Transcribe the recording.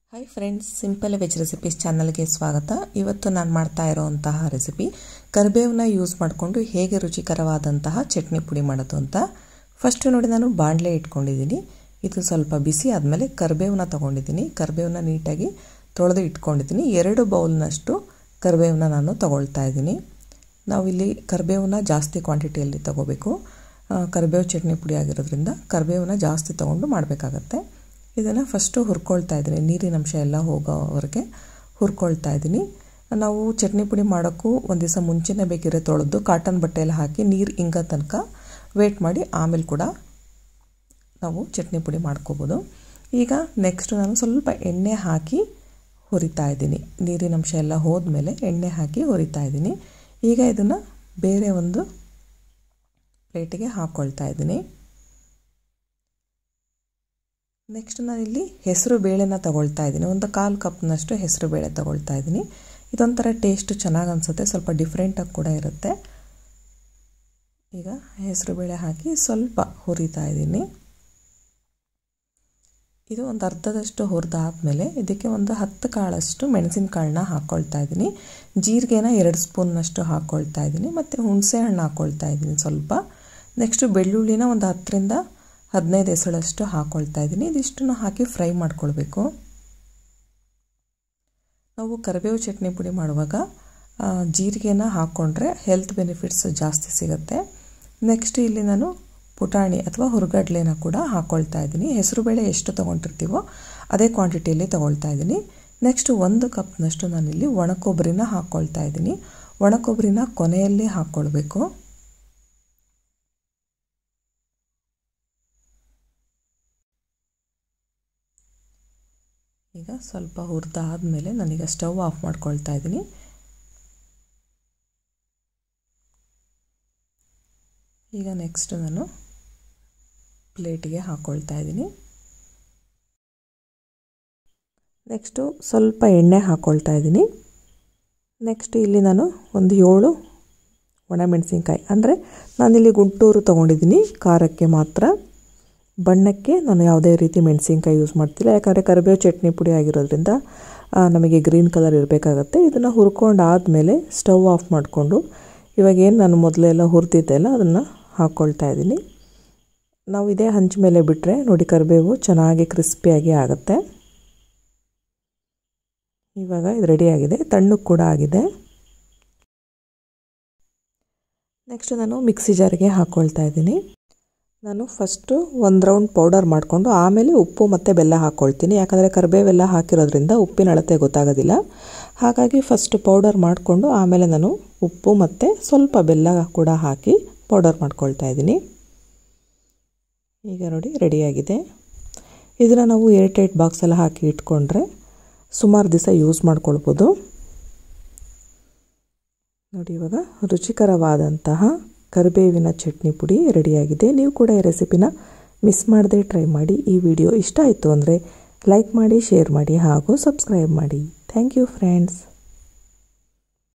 hi friends simple veg recipes ಚಾನಲ್ಗೆ ಸ್ವಾಗತ ಇವತ್ತು ನಾನು ಮಾಡ್ತಾ ಇರೋವಂತಹ ರೆಸಿಪಿ ಕರಿಬೇವನ್ನ ಯೂಸ್ ಮಾಡಿಕೊಂಡು ಹೇಗೆ ರುಚಿಕರವಾದಂತಹ ಚಟ್ನಿ ಪುಡಿ ಮಾಡೋದು ಅಂತ ಫಸ್ಟು ನೋಡಿ ನಾನು ಬಾಣಲೆ ಇಟ್ಕೊಂಡಿದ್ದೀನಿ ಇದು ಸ್ವಲ್ಪ ಬಿಸಿ ಆದಮೇಲೆ ಕರಿಬೇವನ್ನ ತೊಗೊಂಡಿದ್ದೀನಿ ಕರಿಬೇವನ್ನ ನೀಟಾಗಿ ತೊಳೆದು ಇಟ್ಕೊಂಡಿದ್ದೀನಿ ಎರಡು ಬೌಲ್ನಷ್ಟು ಕರಿಬೇವನ್ನ ನಾನು ತೊಗೊಳ್ತಾ ಇದ್ದೀನಿ ನಾವಿಲ್ಲಿ ಕರಿಬೇವನ್ನ ಜಾಸ್ತಿ ಕ್ವಾಂಟಿಟಿಯಲ್ಲಿ ತೊಗೋಬೇಕು ಕರಿಬೇವು ಚಟ್ನಿ ಪುಡಿ ಆಗಿರೋದ್ರಿಂದ ಕರಿಬೇವನ್ನ ಜಾಸ್ತಿ ತೊಗೊಂಡು ಮಾಡಬೇಕಾಗತ್ತೆ ಇದನ್ನು ಫಸ್ಟು ಹುರ್ಕೊಳ್ತಾ ಇದ್ದೀನಿ ನೀರಿನ ಅಂಶ ಎಲ್ಲ ಹೋಗೋವರೆಗೆ ಹುರ್ಕೊಳ್ತಾ ಇದ್ದೀನಿ ನಾವು ಚಟ್ನಿ ಪುಡಿ ಮಾಡೋಕ್ಕೂ ಒಂದು ದಿವಸ ಮುಂಚೆನೇ ಬೇಕಿದ್ರೆ ತೊಳೆದು ಕಾಟನ್ ಬಟ್ಟೆಯಲ್ಲಿ ಹಾಕಿ ನೀರು ಇಂಗೋ ತನಕ ವೇಟ್ ಮಾಡಿ ಆಮೇಲೆ ಕೂಡ ನಾವು ಚಟ್ನಿ ಪುಡಿ ಮಾಡ್ಕೋಬೋದು ಈಗ ನೆಕ್ಸ್ಟ್ ನಾನು ಸ್ವಲ್ಪ ಎಣ್ಣೆ ಹಾಕಿ ಹುರಿತಾ ಇದ್ದೀನಿ ನೀರಿನ ಅಂಶ ಎಲ್ಲ ಹೋದ್ಮೇಲೆ ಎಣ್ಣೆ ಹಾಕಿ ಹುರಿತಾ ಇದ್ದೀನಿ ಈಗ ಇದನ್ನು ಬೇರೆ ಒಂದು ಪ್ಲೇಟಿಗೆ ಹಾಕ್ಕೊಳ್ತಾ ಇದ್ದೀನಿ ನೆಕ್ಸ್ಟ್ ನಾನಿಲ್ಲಿ ಹೆಸರು ಬೇಳೆನ ತಗೊಳ್ತಾ ಇದ್ದೀನಿ ಒಂದು ಕಾಲು ಕಪ್ನಷ್ಟು ಹೆಸರು ಬೇಳೆ ತಗೊಳ್ತಾ ಇದ್ದೀನಿ ಇದೊಂಥರ ಟೇಸ್ಟ್ ಚೆನ್ನಾಗಿ ಅನಿಸುತ್ತೆ ಸ್ವಲ್ಪ ಡಿಫ್ರೆಂಟಾಗಿ ಕೂಡ ಇರುತ್ತೆ ಈಗ ಹೆಸರು ಬೇಳೆ ಹಾಕಿ ಸ್ವಲ್ಪ ಹುರಿತಾ ಇದ್ದೀನಿ ಇದು ಒಂದು ಅರ್ಧದಷ್ಟು ಹುರಿದಾದ್ಮೇಲೆ ಇದಕ್ಕೆ ಒಂದು ಹತ್ತು ಕಾಳಷ್ಟು ಮೆಣಸಿನಕಾಳನ್ನ ಹಾಕ್ಕೊಳ್ತಾ ಇದ್ದೀನಿ ಜೀರಿಗೆನ ಎರಡು ಸ್ಪೂನ್ನಷ್ಟು ಹಾಕ್ಕೊಳ್ತಾ ಇದ್ದೀನಿ ಮತ್ತು ಹುಣಸೆ ಹಣ್ಣು ಹಾಕ್ಕೊಳ್ತಾ ಇದ್ದೀನಿ ಸ್ವಲ್ಪ ನೆಕ್ಸ್ಟು ಬೆಳ್ಳುಳ್ಳಿನ ಒಂದು ಹತ್ತರಿಂದ ಹದಿನೈದು ಎಸಳಷ್ಟು ಹಾಕ್ಕೊಳ್ತಾ ಇದ್ದೀನಿ ಇದಿಷ್ಟನ್ನು ಹಾಕಿ ಫ್ರೈ ಮಾಡ್ಕೊಳ್ಬೇಕು ನಾವು ಕರಿಬೇವು ಚಟ್ನಿ ಪುಡಿ ಮಾಡುವಾಗ ಜೀರಿಗೆನ ಹಾಕ್ಕೊಂಡ್ರೆ ಹೆಲ್ತ್ ಬೆನಿಫಿಟ್ಸ್ ಜಾಸ್ತಿ ಸಿಗುತ್ತೆ ನೆಕ್ಸ್ಟ್ ಇಲ್ಲಿ ನಾನು ಪುಟಾಣಿ ಅಥವಾ ಹುರುಗಡ್ಲೆನ ಕೂಡ ಹಾಕ್ಕೊಳ್ತಾ ಇದ್ದೀನಿ ಹೆಸರುಬೇಳೆ ಎಷ್ಟು ತೊಗೊಂಡಿರ್ತೀವೋ ಅದೇ ಕ್ವಾಂಟಿಟಿಯಲ್ಲಿ ತೊಗೊಳ್ತಾ ಇದ್ದೀನಿ ನೆಕ್ಸ್ಟ್ ಒಂದು ಕಪ್ನಷ್ಟು ನಾನಿಲ್ಲಿ ಒಣಕೊಬ್ಬರಿನ ಹಾಕ್ಕೊಳ್ತಾ ಇದ್ದೀನಿ ಒಣಕೊಬ್ಬರಿನ ಕೊನೆಯಲ್ಲಿ ಹಾಕ್ಕೊಳ್ಬೇಕು ಈಗ ಸ್ವಲ್ಪ ಹುರಿದಾದ್ಮೇಲೆ ನಾನೀಗ ಸ್ಟವ್ ಆಫ್ ಮಾಡ್ಕೊಳ್ತಾ ಇದ್ದೀನಿ ಈಗ ನೆಕ್ಸ್ಟ್ ನಾನು ಪ್ಲೇಟಿಗೆ ಹಾಕ್ಕೊಳ್ತಾ ಇದ್ದೀನಿ ನೆಕ್ಸ್ಟು ಸ್ವಲ್ಪ ಎಣ್ಣೆ ಹಾಕ್ಕೊಳ್ತಾ ಇದ್ದೀನಿ ನೆಕ್ಸ್ಟ್ ಇಲ್ಲಿ ನಾನು ಒಂದು ಏಳು ಒಣಮೆಣಸಿನ್ಕಾಯಿ ಅಂದರೆ ನಾನಿಲ್ಲಿ ಗುಂಟೂರು ತೊಗೊಂಡಿದ್ದೀನಿ ಖಾರಕ್ಕೆ ಮಾತ್ರ ಬಣ್ಣಕ್ಕೆ ನಾನು ಯಾವುದೇ ರೀತಿ ಮೆಣಸಿನ್ಕಾಯಿ ಯೂಸ್ ಮಾಡ್ತಿಲ್ಲ ಯಾಕಂದರೆ ಕರಿಬೇವು ಚಟ್ನಿ ಪುಡಿ ಆಗಿರೋದ್ರಿಂದ ನಮಗೆ ಗ್ರೀನ್ ಕಲರ್ ಇರಬೇಕಾಗತ್ತೆ ಇದನ್ನು ಹುರ್ಕೊಂಡು ಆದಮೇಲೆ ಸ್ಟವ್ ಆಫ್ ಮಾಡಿಕೊಂಡು ಇವಾಗ ಏನು ನಾನು ಮೊದಲೆಲ್ಲ ಹುರಿದಿದ್ದೆಲ್ಲ ಅದನ್ನು ಹಾಕ್ಕೊಳ್ತಾ ಇದ್ದೀನಿ ನಾವು ಇದೇ ಹಂಚ ಮೇಲೆ ಬಿಟ್ಟರೆ ನೋಡಿ ಕರಿಬೇವು ಚೆನ್ನಾಗಿ ಕ್ರಿಸ್ಪಿಯಾಗಿ ಆಗುತ್ತೆ ಇವಾಗ ಇದು ರೆಡಿಯಾಗಿದೆ ತಣ್ಣಗೆ ಕೂಡ ಆಗಿದೆ ನೆಕ್ಸ್ಟ್ ನಾನು ಮಿಕ್ಸಿ ಜಾರಿಗೆ ಹಾಕ್ಕೊಳ್ತಾ ಇದ್ದೀನಿ ನಾನು ಫಸ್ಟು ಒಂದು ರೌಂಡ್ ಪೌಡರ್ ಮಾಡಿಕೊಂಡು ಆಮೇಲೆ ಉಪ್ಪು ಮತ್ತು ಬೆಲ್ಲ ಹಾಕ್ಕೊಳ್ತೀನಿ ಯಾಕಂದರೆ ಕರಿಬೇವೆಲ್ಲ ಹಾಕಿರೋದ್ರಿಂದ ಉಪ್ಪಿನ ಅಳತೆ ಗೊತ್ತಾಗೋದಿಲ್ಲ ಹಾಗಾಗಿ ಫಸ್ಟ್ ಪೌಡರ್ ಮಾಡಿಕೊಂಡು ಆಮೇಲೆ ನಾನು ಉಪ್ಪು ಮತ್ತು ಸ್ವಲ್ಪ ಬೆಲ್ಲ ಕೂಡ ಹಾಕಿ ಪೌಡರ್ ಮಾಡ್ಕೊಳ್ತಾ ಇದ್ದೀನಿ ಈಗ ನೋಡಿ ರೆಡಿಯಾಗಿದೆ ಇದನ್ನು ನಾವು ಏರ್ಟೈಟ್ ಬಾಕ್ಸೆಲ್ಲ ಹಾಕಿ ಇಟ್ಕೊಂಡ್ರೆ ಸುಮಾರು ದಿವಸ ಯೂಸ್ ಮಾಡ್ಕೊಳ್ಬೋದು ನೋಡಿ ಇವಾಗ ರುಚಿಕರವಾದಂತಹ ಕರಿಬೇವಿನ ಚಟ್ನಿ ಪುಡಿ ರೆಡಿಯಾಗಿದೆ ನೀವು ಕೂಡ ಈ ರೆಸಿಪಿನ ಮಿಸ್ ಮಾಡದೆ ಟ್ರೈ ಮಾಡಿ ಈ ವಿಡಿಯೋ ಇಷ್ಟ ಆಯಿತು ಅಂದರೆ ಲೈಕ್ ಮಾಡಿ ಶೇರ್ ಮಾಡಿ ಹಾಗೂ ಸಬ್ಸ್ಕ್ರೈಬ್ ಮಾಡಿ ಥ್ಯಾಂಕ್ ಯು ಫ್ರೆಂಡ್ಸ್